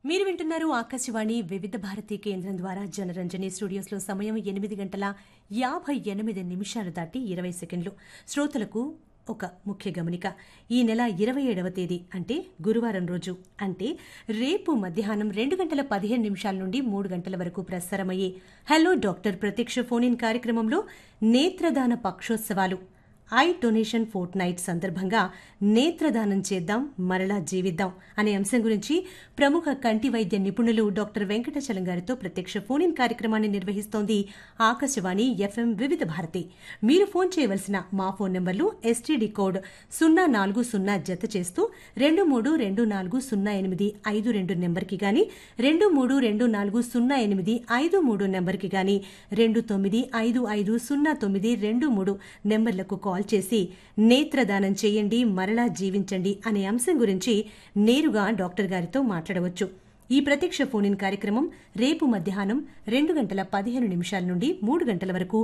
మీరు వింటున్నారు ఆకాశవాణి వివిధ భారతి కేంద్రం ద్వారా జనరంజని స్టూడియోస్లో సమయం ఎనిమిది గంటల యాభై ఎనిమిది నిమిషాలు దాటి ఇరవై సెకండ్లు శ్రోతలకు ఒక ముఖ్య గమనిక ఈ నెల ఇరవై ఏడవ తేదీ అంటే గురువారం రోజు అంటే రేపు మధ్యాహ్నం రెండు గంటల పదిహేను నిమిషాల నుండి మూడు గంటల వరకు ప్రసారమయ్యే హలో డాక్టర్ ప్రత్యక్ష ఫోన్ ఇన్ కార్యక్రమంలో నేత్రదాన పక్షోత్సవాలు ఐ డొనేషన్ ఫోర్ట్ నైట్ సందర్భంగా నేత్రదానం చేద్దాం మరలా జీవిద్దాం అనే అంశం గురించి ప్రముఖ కంటి వైద్య నిపుణులు డాక్టర్ వెంకటచలం గారితో ప్రత్యక్ష ఫోన్ ఇన్ కార్యక్రమాన్ని నిర్వహిస్తోంది ఆకాశవాణి ఎఫ్ఎం వివిధ భారతి మీరు ఫోన్ చేయవలసిన మా ఫోన్ నంబర్లు ఎస్టీడీ కోడ్ సున్నా నాలుగు సున్నా జత చేస్తూ రెండు మూడు రెండు నాలుగు సున్నా ఎనిమిది ఐదు రెండు నెంబర్కి గాని రెండు మూడు రెండు నాలుగు సున్నా ఎనిమిది ఐదు మూడు నెంబర్కి గాని రెండు తొమ్మిది ఐదు ఐదు సున్నా తొమ్మిది రెండు మూడు నెంబర్లకు కాల్ చేసి నేత్రదానం చేయండి మరలా జీవించండి అనే అంశం గురించి నేరుగా డాక్టర్ గారితో మాట్లాడవచ్చు ఈ ప్రత్యక్ష ఫోన్ ఇన్ కార్యక్రమం రేపు మధ్యాహ్నం రెండు గంటల పదిహేను నిమిషాల నుండి మూడు గంటల వరకు